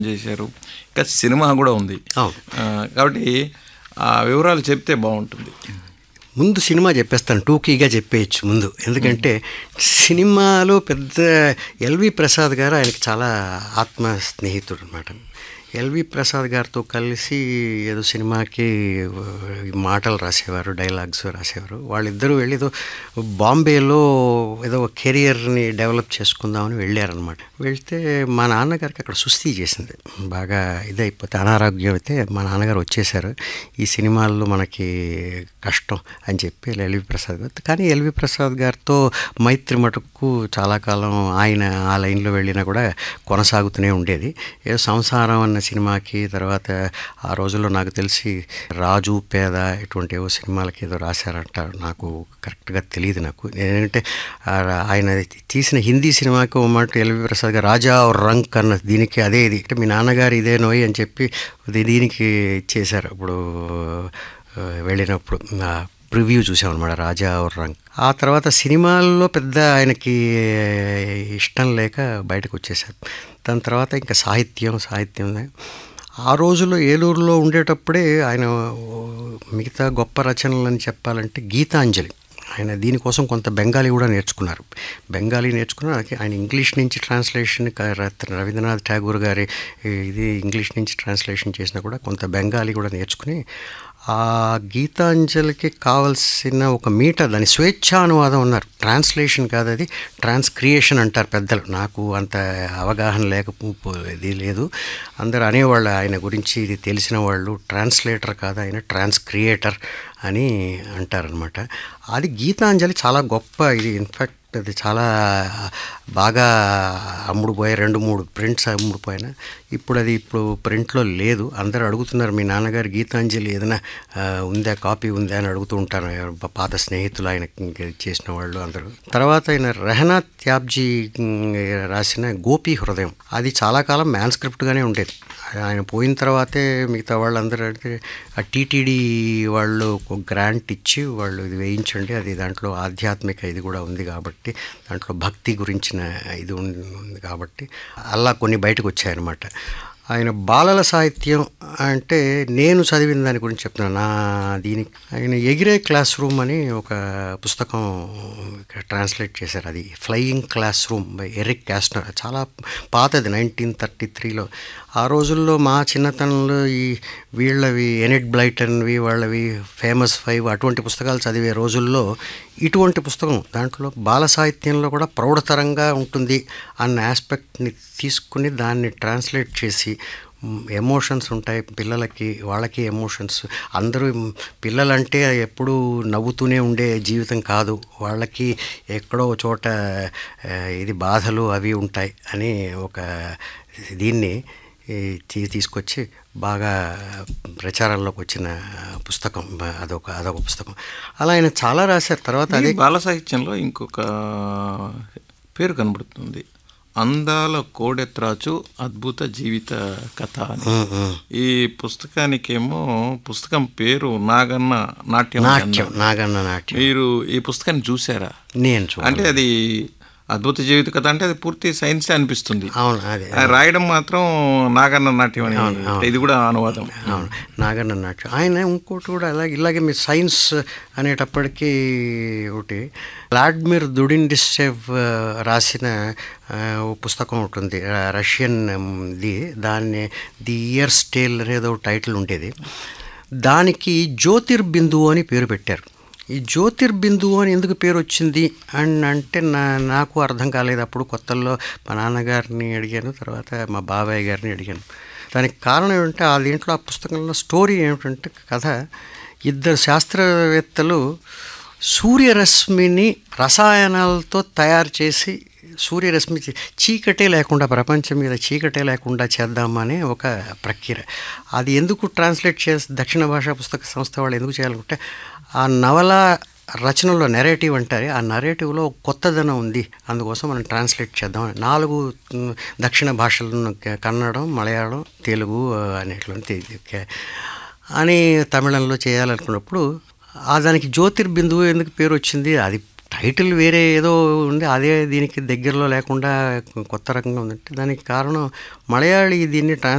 చేశారు ఇంకా సినిమా కూడా ఉంది అవును. ఆ, కాబట్టి ఆ వివరాలు చెప్తే బాగుంటుంది ముందు సినిమా చెప్పేస్తాను టూకీగా చెప్పేయచ్చు ముందు ఎందుకంటే సినిమాలో పెద్ద ఎల్వి ప్రసాద్ గారు ఆయనకి చాలా ఆత్మ స్నేహితుడు అనమాట ఎల్వి ప్రసాద్ గారితో కలిసి ఏదో సినిమాకి ఆ, మాటలు రాసేవారు డైలాగ్స్ రాసేవారు వాళ్ళిద్దరూ వెళ్ళి ఏదో బాంబేలో ఏదో కెరియర్ని డెవలప్ చేసుకుందామని వెళ్ళారనమాట వెళ్తే మా నాన్నగారికి అక్కడ సుస్థి చేసింది బాగా ఇదైపోతే అనారోగ్యం అయితే మా నాన్నగారు వచ్చేసారు ఈ సినిమాల్లో మనకి కష్టం అని చెప్పి ఎల్వి ప్రసాద్ గారు కానీ ఎల్వి ప్రసాద్ గారితో మైత్రి మటుకు చాలా కాలం ఆయన ఆ లైన్లో వెళ్ళినా కూడా కొనసాగుతూనే ఉండేది ఏదో సంసారం అన్న సినిమాకి తర్వాత ఆ రోజుల్లో నాకు తెలిసి రాజు పేద ఇటువంటి ఏవో సినిమాలకి ఏదో రాశారంటారు నాకు కరెక్ట్గా తెలియదు నాకు ఏంటంటే ఆ- ఆయన తీసిన హిందీ సినిమాకి ఓ మాట ఎల్వి ప్రసాద్ గారు రాజా ఔర్ రంక్ అన్న దీనికి అదే ఇది అంటే మీ నాన్నగారు ఇదే నోయ్ అని చెప్పి దీ- దీనికి ఇచ్చేశారు ఇప్పుడు ఆ, వెళ్ళినప్పుడు ప్రివ్యూ చూసామన్నమాట రాజా ఔర్ రంగ్ ఆ తర్వాత సినిమాల్లో పెద్ద ఆయనకి ఇష్టం లేక బయటకు వచ్చేసారు దాని తర్వాత ఇంకా సాహిత్యం సాహిత్యం ఆ రోజుల్లో ఏలూరులో ఉండేటప్పుడే ఆయన మిగతా గొప్ప రచనలు అని చెప్పాలంటే గీతాంజలి ఆయన దీనికోసం కొంత బెంగాలీ కూడా నేర్చుకున్నారు బెంగాలీ నేర్చుకున్నారు అలాగే ఆయన ఇంగ్లీష్ నుంచి ట్రాన్స్లేషన్ క- ర- రవీంద్రనాథ్ ఠాగూర్ గారి ఇది ఇంగ్లీష్ నుంచి ట్రాన్స్లేషన్ చేసినా కూడా కొంత బెంగాలీ కూడా నేర్చుకుని ఆ గీతాంజలికి కావలసిన ఒక మీటర్ దాని స్వేచ్ఛానువాదం ఉన్నారు ట్రాన్స్లేషన్ కాదు అది ట్రాన్స్క్రియేషన్ అంటారు పెద్దలు నాకు అంత అవగాహన లేకపో ఇది లేదు అందరు అనేవాళ్ళు ఆయన గురించి ఇది తెలిసిన వాళ్ళు ట్రాన్స్లేటర్ కాదు ఆయన ట్రాన్స్క్రియేటర్ అని అంటారనమాట అది గీతాంజలి చాలా గొప్ప ఇది ఇన్ఫ్యాక్ట్ అది చాలా బాగా అమ్ముడు పోయే రెండు మూడు ప్రింట్స్ అమ్ముడు పోయినా ఇప్పుడు అది ఇప్పుడు ప్రింట్లో లేదు అందరూ అడుగుతున్నారు మీ నాన్నగారు గీతాంజలి ఏదైనా ఆ, ఉందా కాపీ ఉందా అని అడుగుతూ ఉంటారు ఎవరు పా- పాత స్నేహితులు ఆయన చేసిన వాళ్ళు అందరూ తర్వాత ఆయన రెహనా త్యాబ్జీ ఉమ్, రాసిన గోపి హృదయం అది చాలా కాలం మ్యాన్ స్క్రిప్ట్గానే ఉండేది ఆయన పోయిన తర్వాతే మిగతా వాళ్ళందరూ అంటే ఆ టీటీడీ వాళ్ళు ఒక గ్రాంట్ ఇచ్చి వాళ్ళు ఇది వేయించండి అది దాంట్లో ఆధ్యాత్మిక ఇది కూడా ఉంది కాబట్టి దాంట్లో భక్తి గురించిన ఇది ఉంది ఉంది కాబట్టి అలా కొన్ని బయటకు వచ్చాయన్నమాట ఆయన బాలల సాహిత్యం అంటే నేను చదివిన దాని గురించి చెప్తున్నాను నా దీనికి ఆయన ఎగిరే క్లాస్ రూమ్ అని ఒక పుస్తకం ఇక్కడ ట్రాన్స్లేట్ చేశారు అది flying classroom by Erich Kastner చాలా పాతది నైన్టీన్ థర్టీ త్రీలో ఆ రోజుల్లో మా చిన్నతనంలో ఈ వీళ్ళవి ఎనెట్ బ్లైటన్వి వాళ్ళవి ఫేమస్ ఫైవ్ అటువంటి పుస్తకాలు చదివే రోజుల్లో ఇటువంటి పుస్తకం దాంట్లో బాల సాహిత్యంలో కూడా ప్రౌఢతరంగా ఉంటుంది అన్న ఆస్పెక్ట్ని తీసుకుని దాన్ని ట్రాన్స్లేట్ చేసి ఎమోషన్స్ ఉంటాయి పిల్లలకి వాళ్ళకి ఎమోషన్స్ అందరూ పిల్లలంటే ఎప్పుడూ నవ్వుతూనే ఉండే జీవితం కాదు వాళ్ళకి ఎక్కడో ఒక చోట ఆ, ఇది బాధలు అవి ఉంటాయి అని ఒక దీన్ని ఈ తీ- తీసుకొచ్చి బాగా ప్రచారంలోకి వచ్చిన పుస్తకం అదొక అదొక పుస్తకం అలా ఆయన చాలా రాశారు తర్వాత అదే ఈ బాల సాహిత్యంలో ఇంకొక పేరు కనబడుతుంది అందాల కోడెత్రాచు అద్భుత జీవిత కథ అని ఉమ్, ఉమ్. ఈ పుస్తకానికేమో పుస్తకం పేరు నాగన్న నాట్యం అని నాట్యం అన్నారు. నాగన్న నాట్యం మీరు ఈ పుస్తకాన్ని చూసారా నేను చూ అంటే అది అద్భుత జీవిత కథ అంటే అది పూర్తి సైన్స్ అనిపిస్తుంది అవును అదే ఆ రాయడం మాత్రం నాగన్న నాట్యం అని ఇది కూడా అనువాదం అవును నాగన్న నాట్యం ఆయన ఇంకోటి కూడా అలాగే ఇలాగే మీరు సైన్స్ అనేటప్పటికీ ఒకటి వ్లాడ్మిర్ దుడిండిస్చెవ్ రాసిన ఆ, ఓ పుస్తకం ఉంటుంది ర- రష్యన్ ది దాన్ని ది ఇయర్ స్టేల్ అనేది ఒక టైటిల్ ఉండేది దానికి జ్యోతిర్బిందువు అని పేరు పెట్టారు ఈ జ్యోతిర్బిందువు అని ఎందుకు పేరు వచ్చింది అని అంటే నా నాకు అర్థం కాలేదు అప్పుడు కొత్తల్లో మా నాన్నగారిని అడిగాను తర్వాత మా బాబాయ్ గారిని అడిగాను దానికి కారణం ఏమిటంటే ఆ దీంట్లో ఆ పుస్తకంలో స్టోరీ ఏమిటంటే కథ ఇద్దరు శాస్త్రవేత్తలు సూర్యరశ్మిని రసాయనాలతో తయారు చేసి సూర్యరశ్మి చీ- చీకటే లేకుండా ప్రపంచం మీద చీకటే లేకుండా చేద్దామనే ఒక ప్రక్రియ అది ఎందుకు ట్రాన్స్లేట్ చేసి దక్షిణ భాషా పుస్తక సంస్థ వాళ్ళు ఎందుకు చేయాలనుకుంటే ఆ నవల రచనలో నెరేటివ్ అంటారు ఆ నెరేటివ్లో కొత్తదనం ఉంది అందుకోసం మనం ట్రాన్స్లేట్ చేద్దాం నాలుగు మ్, దక్షిణ భాషలను క- కన్నడం మలయాళం తెలుగు అనేటువంటి అని తమిళంలో చేయాలనుకున్నప్పుడు ఆ దానికి జ్యోతిర్బిందువు ఎందుకు పేరు వచ్చింది అది టైటిల్ వేరే ఏదో ఉంది అదే దీనికి దగ్గరలో లేకుండా కొత్త రకంగా ఉందంటే దానికి కారణం మలయాళీ దీన్ని ట్రాన్స్